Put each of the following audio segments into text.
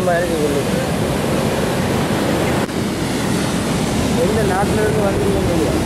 மாதிரி சொல்லுங்க எந்த நாட்டில இருந்து வந்தீங்கன்னு தெரியும்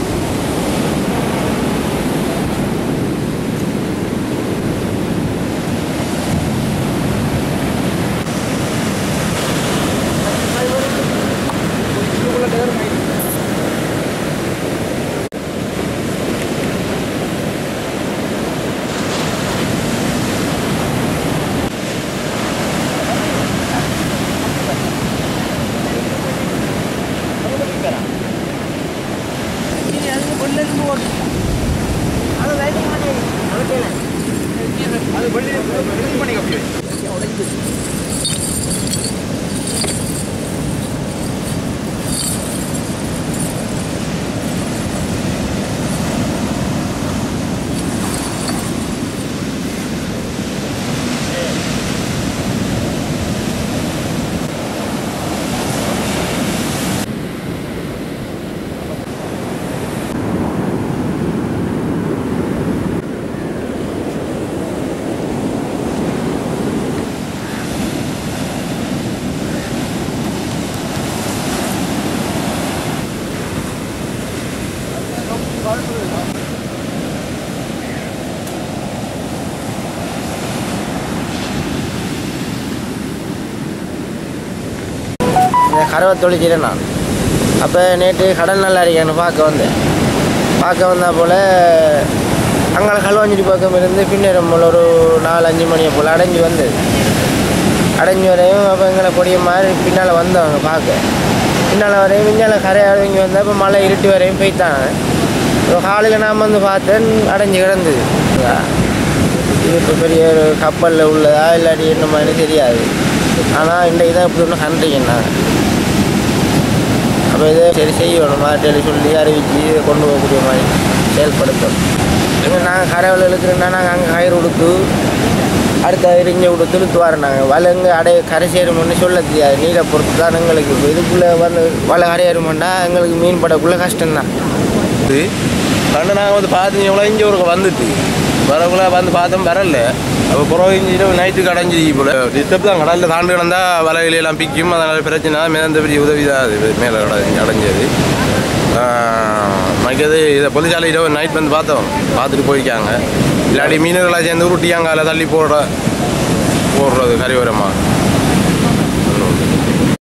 இந்த கறவை தொழிச்சிட்டேன் நான் அப்போ நேற்று கடல் நல்லா இருக்கான்னு பார்க்க வந்தேன் பார்க்க வந்தால் போல் அங்கே கல்வாஞ்சிட்டு பக்கம் இருந்து பின்னேறம் போல் ஒரு நாலு அஞ்சு மணியை போல் அடைஞ்சு வந்தது அடைஞ்சு வரையும் அப்போ எங்களை கொடிய மாதிரி பின்னால் வந்தவங்க பார்க்க பின்னால் வரையும் பின்னால் கரை அடைஞ்சு வந்தால் இப்போ மழை இருட்டு வரையும் போய்த்தாங்க இப்போ காலையில் நான் வந்து பார்த்தேன் அடைஞ்சு கிடந்தது இது இப்போ பெரிய ஒரு கப்பலில் உள்ளதா இல்லாட்டி என்ன மாதிரி தெரியாது ஆனால் இன்றைக்கு தான் இப்படி ஒன்று கண்டுறீங்க நாங்கள் அப்போ இதை சரி செய்யணும் மாட்டேன்னு சொல்லி அறிவிச்சு இதை கொண்டு போகக்கூடிய மாதிரி செயல்படுத்தணும் எங்கே நாங்கள் கரைவில் இழுக்கிறோன்னா நாங்கள் அங்கே கயிறு கொடுத்து அடுத்த கயிறு இங்கே கொடுத்து இழுத்து வரோம் நாங்கள் வலைங்க அடைய கரை சேருமுன்னு சொல்ல தெரியாது நீரை பொறுத்து தான் எங்களுக்கு இப்போ இதுக்குள்ளே வந்து வலை கரையேறுமுன்னா எங்களுக்கு மீன் படக்குள்ளே கஷ்டம்தான் இது கண்டு நாங்கள் வந்து பார்த்து எவ்வளோ இங்கே ஒரு வந்துட்டு வரக்குள்ள வந்து பார்த்தோம் வரல அப்போ புறம் இஞ்சி நைட்டு கடைஞ்சி போல டிஸ்டர்ப் தான் கடலில் தாண்டு கிடந்தா வலையிலாம் பிக்கும் அதனால் பிரச்சனை தான் மிதந்த பெரிய உதவி தான் அது மேலே கடைஞ்சி அடைஞ்சது மற்றது இதை பொதுச்சாலையில் நைட் வந்து பார்த்தோம் பார்த்துட்டு போயிருக்காங்க இல்லாட்டி மீனவர்களாக சேர்ந்து உருட்டியாங்க அதில் தள்ளி போடுற போடுறது கரையோரமாக